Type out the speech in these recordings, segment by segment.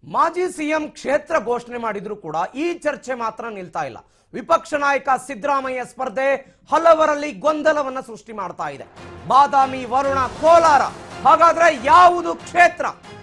ಮಾಜಿ ಸಿಎಂ ಕ್ಷೇತ್ರ ಘೋಷಣೆ ಮಾಡಿದ್ರು ಕೂಡ ಈ ಚರ್ಚೆ ಮಾತ್ರ ನಿಲ್ತಾ ಇಲ್ಲ ವಿಪಕ್ಷ ನಾಯಕ ಸಿದ್ದರಾಮಯ್ಯ ಸ್ಪರ್ಧೆ ಹಲವರಲ್ಲಿ ಗೊಂದಲವನ್ನ ಸೃಷ್ಟಿ ಮಾಡ್ತಾ ಇದೆ ಬಾದಾಮಿ ವರುಣ ಕೋಲಾರ ಹಾಗಾದ್ರೆ ಯಾವುದು ಕ್ಷೇತ್ರ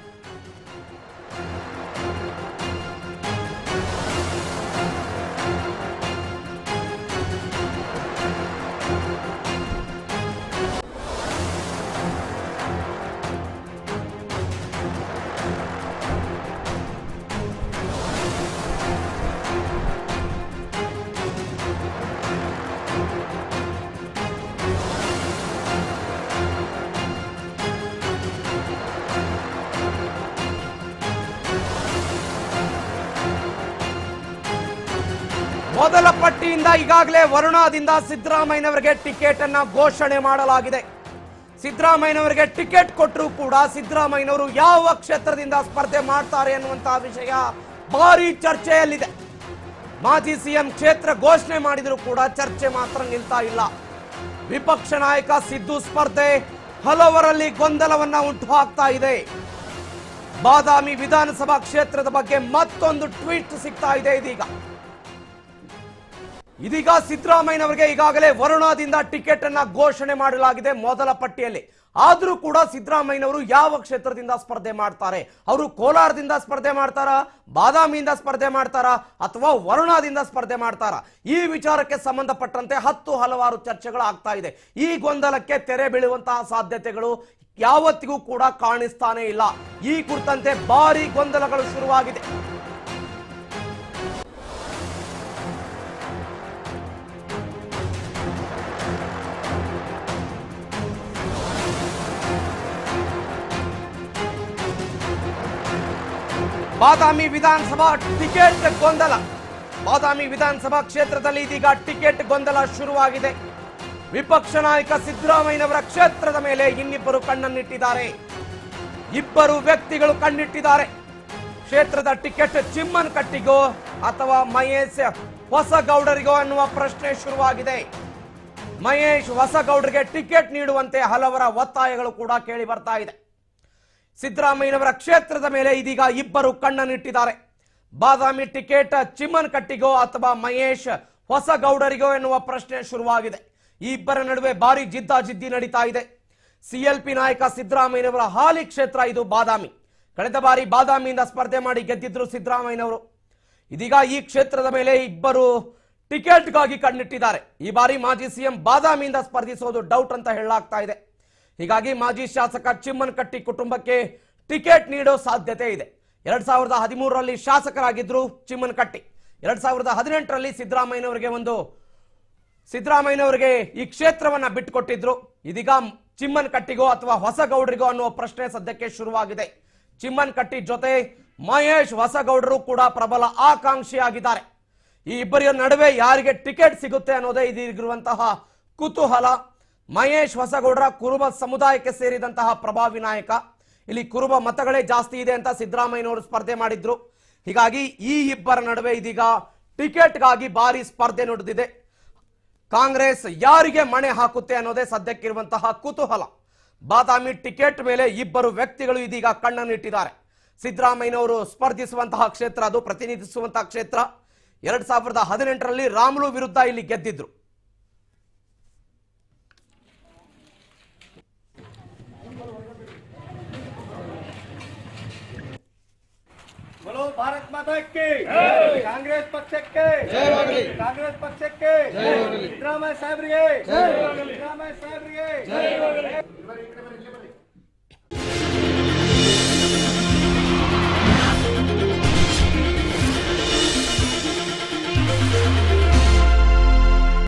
ಮೊದಲ ಪಟ್ಟಿಯಿಂದ ಈಗಾಗಲೇ ವರುಣಾದಿಂದ ಸಿದ್ದರಾಮಯ್ಯನವರಿಗೆ ಟಿಕೆಟ್ ಅನ್ನ ಘೋಷಣೆ ಮಾಡಲಾಗಿದೆ ಸಿದ್ದರಾಮಯ್ಯನವರಿಗೆ ಟಿಕೆಟ್ ಕೊಟ್ಟರು ಕೂಡ ಸಿದ್ದರಾಮಯ್ಯನವರು ಯಾವ ಕ್ಷೇತ್ರದಿಂದ ಸ್ಪರ್ಧೆ ಮಾಡ್ತಾರೆ ಅನ್ನುವಂತಹ ವಿಷಯ ಭಾರಿ ಚರ್ಚೆಯಲ್ಲಿದೆ ಮಾಜಿ ಸಿಎಂ ಕ್ಷೇತ್ರ ಘೋಷಣೆ ಮಾಡಿದ್ರು ಕೂಡ ಚರ್ಚೆ ಮಾತ್ರ ನಿಲ್ತಾ ಇಲ್ಲ ವಿಪಕ್ಷ ನಾಯಕ ಸಿದ್ದು ಸ್ಪರ್ಧೆ ಹಲವರಲ್ಲಿ ಗೊಂದಲವನ್ನ ಉಂಟು ಹಾಕ್ತಾ ಇದೆ ಬಾದಾಮಿ ವಿಧಾನಸಭಾ ಕ್ಷೇತ್ರದ ಬಗ್ಗೆ ಮತ್ತೊಂದು ಟ್ವೀಟ್ ಸಿಗ್ತಾ ಇದೆ ಇದೀಗ ಇದೀಗ ಸಿದ್ದರಾಮಯ್ಯನವರಿಗೆ ಈಗಾಗಲೇ ವರುಣಾದಿಂದ ಟಿಕೆಟ್ ಅನ್ನ ಘೋಷಣೆ ಮಾಡಲಾಗಿದೆ ಮೊದಲ ಪಟ್ಟಿಯಲ್ಲಿ ಆದ್ರೂ ಕೂಡ ಸಿದ್ದರಾಮಯ್ಯನವರು ಯಾವ ಕ್ಷೇತ್ರದಿಂದ ಸ್ಪರ್ಧೆ ಮಾಡ್ತಾರೆ ಅವರು ಕೋಲಾರದಿಂದ ಸ್ಪರ್ಧೆ ಮಾಡ್ತಾರಾ ಬಾದಾಮಿಯಿಂದ ಸ್ಪರ್ಧೆ ಮಾಡ್ತಾರಾ ಅಥವಾ ವರುಣಾದಿಂದ ಸ್ಪರ್ಧೆ ಮಾಡ್ತಾರಾ ಈ ವಿಚಾರಕ್ಕೆ ಸಂಬಂಧಪಟ್ಟಂತೆ ಹತ್ತು ಹಲವಾರು ಚರ್ಚೆಗಳು ಆಗ್ತಾ ಇದೆ ಈ ಗೊಂದಲಕ್ಕೆ ತೆರೆ ಬೀಳುವಂತಹ ಸಾಧ್ಯತೆಗಳು ಯಾವತ್ತಿಗೂ ಕೂಡ ಕಾಣಿಸ್ತಾನೆ ಇಲ್ಲ ಈ ಕುರಿತಂತೆ ಭಾರಿ ಗೊಂದಲಗಳು ಶುರುವಾಗಿದೆ ಬಾದಾಮಿ ವಿಧಾನಸಭಾ ಟಿಕೆಟ್ ಗೊಂದಲ ಬಾದಾಮಿ ವಿಧಾನಸಭಾ ಕ್ಷೇತ್ರದಲ್ಲಿ ಇದೀಗ ಟಿಕೆಟ್ ಗೊಂದಲ ಶುರುವಾಗಿದೆ ವಿಪಕ್ಷ ನಾಯಕ ಸಿದ್ದರಾಮಯ್ಯನವರ ಕ್ಷೇತ್ರದ ಮೇಲೆ ಇನ್ನಿಬ್ಬರು ಕಣ್ಣನ್ನಿಟ್ಟಿದ್ದಾರೆ ಇಬ್ಬರು ವ್ಯಕ್ತಿಗಳು ಕಣ್ಣಿಟ್ಟಿದ್ದಾರೆ ಕ್ಷೇತ್ರದ ಟಿಕೆಟ್ ಚಿಮ್ಮನ್ ಕಟ್ಟಿಗೋ ಅಥವಾ ಮಹೇಶ್ ಹೊಸಗೌಡರಿಗೋ ಅನ್ನುವ ಪ್ರಶ್ನೆ ಶುರುವಾಗಿದೆ ಮಹೇಶ್ ಹೊಸಗೌಡರಿಗೆ ಟಿಕೆಟ್ ನೀಡುವಂತೆ ಹಲವರ ಒತ್ತಾಯಗಳು ಕೂಡ ಕೇಳಿ ಬರ್ತಾ ಇದೆ ಸಿದ್ದರಾಮಯ್ಯನವರ ಕ್ಷೇತ್ರದ ಮೇಲೆ ಇದೀಗ ಇಬ್ಬರು ಕಣ್ಣನ್ನಿಟ್ಟಿದ್ದಾರೆ ಬಾದಾಮಿ ಟಿಕೆಟ್ ಚಿಮ್ಮನ್ ಕಟ್ಟಿಗೋ ಅಥವಾ ಮಹೇಶ್ ಹೊಸಗೌಡರಿಗೋ ಎನ್ನುವ ಪ್ರಶ್ನೆ ಶುರುವಾಗಿದೆ ಈ ಇಬ್ಬರ ನಡುವೆ ಭಾರಿ ಜಿದ್ದಾಜಿದ್ದಿ ನಡೀತಾ ಇದೆ ಸಿಎಲ್ಪಿ ನಾಯಕ ಸಿದ್ದರಾಮಯ್ಯನವರ ಹಾಲಿ ಕ್ಷೇತ್ರ ಇದು ಬಾದಾಮಿ ಕಳೆದ ಬಾರಿ ಬಾದಾಮಿಯಿಂದ ಸ್ಪರ್ಧೆ ಮಾಡಿ ಗೆದ್ದಿದ್ರು ಸಿದ್ದರಾಮಯ್ಯನವರು ಇದೀಗ ಈ ಕ್ಷೇತ್ರದ ಮೇಲೆ ಇಬ್ಬರು ಟಿಕೆಟ್ಗಾಗಿ ಕಣ್ಣಿಟ್ಟಿದ್ದಾರೆ ಈ ಬಾರಿ ಮಾಜಿ ಸಿಎಂ ಬಾದಾಮಿಯಿಂದ ಸ್ಪರ್ಧಿಸೋದು ಡೌಟ್ ಅಂತ ಹೇಳಲಾಗ್ತಾ ಇದೆ ಹೀಗಾಗಿ ಮಾಜಿ ಶಾಸಕ ಚಿಮ್ಮನಕಟ್ಟಿ ಕುಟುಂಬಕ್ಕೆ ಟಿಕೆಟ್ ನೀಡೋ ಸಾಧ್ಯತೆ ಇದೆ ಎರಡ್ ಸಾವಿರದ ಹದಿಮೂರರಲ್ಲಿ ಶಾಸಕರಾಗಿದ್ರು ಚಿಮ್ಮನಕಟ್ಟಿ ಎರಡ್ ಸಾವಿರದ ಹದಿನೆಂಟರಲ್ಲಿ ಸಿದ್ದರಾಮಯ್ಯನವರಿಗೆ ಒಂದು ಸಿದ್ದರಾಮಯ್ಯನವರಿಗೆ ಈ ಕ್ಷೇತ್ರವನ್ನ ಬಿಟ್ಟುಕೊಟ್ಟಿದ್ರು ಇದೀಗ ಚಿಮ್ಮನ್ ಕಟ್ಟಿಗೋ ಅಥವಾ ಹೊಸಗೌಡರಿಗೋ ಅನ್ನುವ ಪ್ರಶ್ನೆ ಸದ್ಯಕ್ಕೆ ಶುರುವಾಗಿದೆ ಚಿಮ್ಮನ್ ಕಟ್ಟಿ ಜೊತೆ ಮಹೇಶ್ ಹೊಸಗೌಡರು ಕೂಡ ಪ್ರಬಲ ಆಕಾಂಕ್ಷಿಯಾಗಿದ್ದಾರೆ ಈ ಇಬ್ಬರ ನಡುವೆ ಯಾರಿಗೆ ಟಿಕೆಟ್ ಸಿಗುತ್ತೆ ಅನ್ನೋದೇ ಇದೀಗಿರುವಂತಹ ಕುತೂಹಲ ಮಹೇಶ್ ಹೊಸಗೌಡರ ಕುರುಬ ಸಮುದಾಯಕ್ಕೆ ಸೇರಿದಂತಹ ಪ್ರಭಾವಿ ನಾಯಕ ಇಲ್ಲಿ ಕುರುಬ ಮತಗಳೇ ಜಾಸ್ತಿ ಇದೆ ಅಂತ ಸಿದ್ದರಾಮಯ್ಯನವರು ಸ್ಪರ್ಧೆ ಮಾಡಿದ್ರು ಹೀಗಾಗಿ ಈ ಇಬ್ಬರ ನಡುವೆ ಇದೀಗ ಟಿಕೆಟ್ಗಾಗಿ ಭಾರಿ ಸ್ಪರ್ಧೆ ನಡೆದಿದೆ ಕಾಂಗ್ರೆಸ್ ಯಾರಿಗೆ ಮಣೆ ಹಾಕುತ್ತೆ ಅನ್ನೋದೇ ಸದ್ಯಕ್ಕಿರುವಂತಹ ಕುತೂಹಲ ಬಾದಾಮಿ ಟಿಕೆಟ್ ಮೇಲೆ ಇಬ್ಬರು ವ್ಯಕ್ತಿಗಳು ಇದೀಗ ಕಣ್ಣನ್ನಿಟ್ಟಿದ್ದಾರೆ ಸಿದ್ದರಾಮಯ್ಯನವರು ಸ್ಪರ್ಧಿಸುವಂತಹ ಕ್ಷೇತ್ರ ಅದು ಪ್ರತಿನಿಧಿಸುವಂತಹ ಕ್ಷೇತ್ರ ಎರಡ್ ಸಾವಿರದ ಹದಿನೆಂಟರಲ್ಲಿ ರಾಮುಲು ವಿರುದ್ಧ ಇಲ್ಲಿ ಗೆದ್ದಿದ್ರು बोलो भारत माता की ಕಾಂಗ್ರೆಸ್ ಪಕ್ಷಕ್ಕೆ ಕಾಂಗ್ರೆಸ್ ಪಕ್ಷಕ್ಕೆ ಸಿದ್ದರಾಮಯ್ಯ ಸಾಹೇಬ್ರಿಗೆ ಸಿದ್ದರಾಮಯ್ಯ ಸಾಹೇಬ್ರಿಗೆ